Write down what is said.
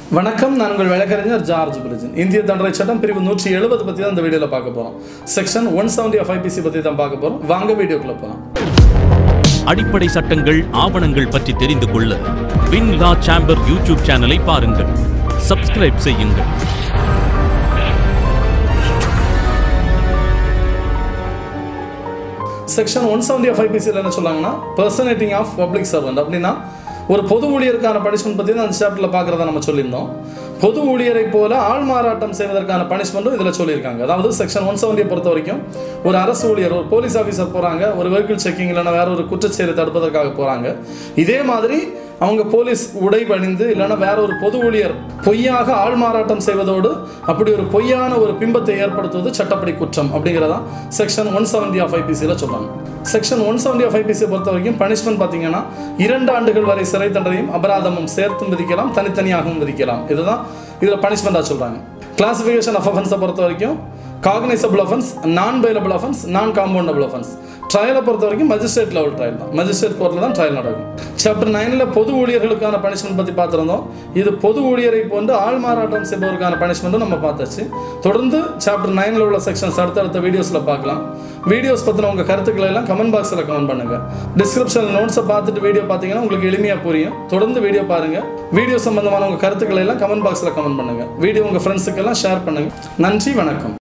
வணக்கம் நான் உங்கள் வழக்கறிஞர் ஜார்ஜ் பிரிஜன் இந்திய தண்டனை சட்டம் பிரிவு நூற்றி எழுபது பற்றி தான் இந்த வீடியோவில் பார்க்க போகிறோம் section one seventy of IPC பற்றி தான் பார்க்க போகிறோம் வாங்க வீடியோக்குள்ள போகலாம் அடிப்படை சட்டங்கள் ஆவணங்கள் பற்றி தெரிந்து கொள்ள வின் லா சேம்பர் யூடியூப் சேனலை பாருங்கள் சப்ஸ்கிரைப் செய்யுங்கள் செக்ஷன் ஒன் செவன்டி ஆஃப் ஐபிசியில் என்ன சொன்னாங்கன்னா பர்சனேட்டிங் ஆஃப் பப்ளிக் சர்வெண்ட் அப்படின்னா ஒரு பொது ஊழியருக்கான பனிஷ்மெண்ட் பற்றி தான் அந்த சாப்டரில் பார்க்குறத நம்ம சொல்லியிருந்தோம் பொது ஊழியரை போல ஆள் மாறாட்டம் செய்வதற்கான பனிஷ்மெண்ட்டும் இதில் சொல்லியிருக்காங்க அதாவது செக்ஷன் ஒன் செவன்டியை பொறுத்த வரைக்கும் ஒரு அரசு ஊழியர் ஒரு போலீஸ் ஆஃபீஸர் போகிறாங்க ஒரு வெஹிக்கிள் செக்கிங் இல்லைன்னா வேற ஒரு குற்றச்செயலை தடுப்பதற்காக போகிறாங்க இதே மாதிரி அவங்க போலீஸ் உடை பணிந்து இல்லைன்னா வேற ஒரு பொது ஊழியர் பொய்யாக ஆள் மாறாட்டம் செய்வதோடு அப்படி ஒரு பொய்யான ஒரு பிம்பத்தை ஏற்படுத்துவது சட்டப்படி குற்றம் அப்படிங்கிறதான் செக்ஷன் ஒன் செவன்டி ஆஃப் ஐபிசியில் சொல்றாங்க செக்ஷன் ஒன் செவன்டி ஆஃப் ஐபிசியை பொறுத்த வரைக்கும் பனிஷ்மெண்ட் பார்த்தீங்கன்னா இரண்டு ஆண்டுகள் வரை சிறை தண்டனையும் அபராதமும் சேர்த்தும் விதிக்கலாம் தனித்தனியாகவும் விதிக்கலாம் இதுதான் இதில் பனிஷ்மெண்ட்டாக சொல்கிறாங்க கிளாசிஃபிகேஷன் ஆஃப் அஃபென்ஸை பொறுத்த வரைக்கும் cognizable offence non bailable offence non compoundable offence ட்ரையலை பொறுத்த வரைக்கும் மஜிஸ்ட்ரேட் லெவல் ட்ரையல் தான் மஜிஸ்ட்ரேட் கோர்ட்டில் தான் ட்ரையல் நடக்கும் சாப்டர் நைனில் பொது ஊழியர்களுக்கான பனிஷ்மெண்ட் பற்றி பார்த்துருந்தோம் இது பொது ஊழியரை போன்று ஆள் மாறாட்டம் செய்பவருக்கான பனிஷ்மெண்ட்டும் நம்ம பார்த்தாச்சு தொடர்ந்து சாப்டர் நைனில் உள்ள செக்ஷன்ஸ் அடுத்தடுத்த வீடியோஸில் பார்க்கலாம் வீடியோஸ் பற்றின உங்கள் கருத்துக்களை எல்லாம் கமெண்ட் பாக்ஸில் கமெண்ட் பண்ணுங்கள் டிஸ்கிரிப்ஷனில் நோட்ஸை பார்த்துட்டு வீடியோ பார்த்தீங்கன்னா உங்களுக்கு எளிமையாக புரியும் தொடர்ந்து வீடியோ பாருங்கள் வீடியோ சம்பந்தமான உங்கள் கருத்துக்களை எல்லாம் கமெண்ட் பாக்ஸில் கமெண்ட் பண்ணுங்கள் வீடியோ உங்கள் ஃப்ரெண்ட்ஸுக்கெல்லாம் ஷேர் பண்ணுங்கள் நன்றி வணக்கம்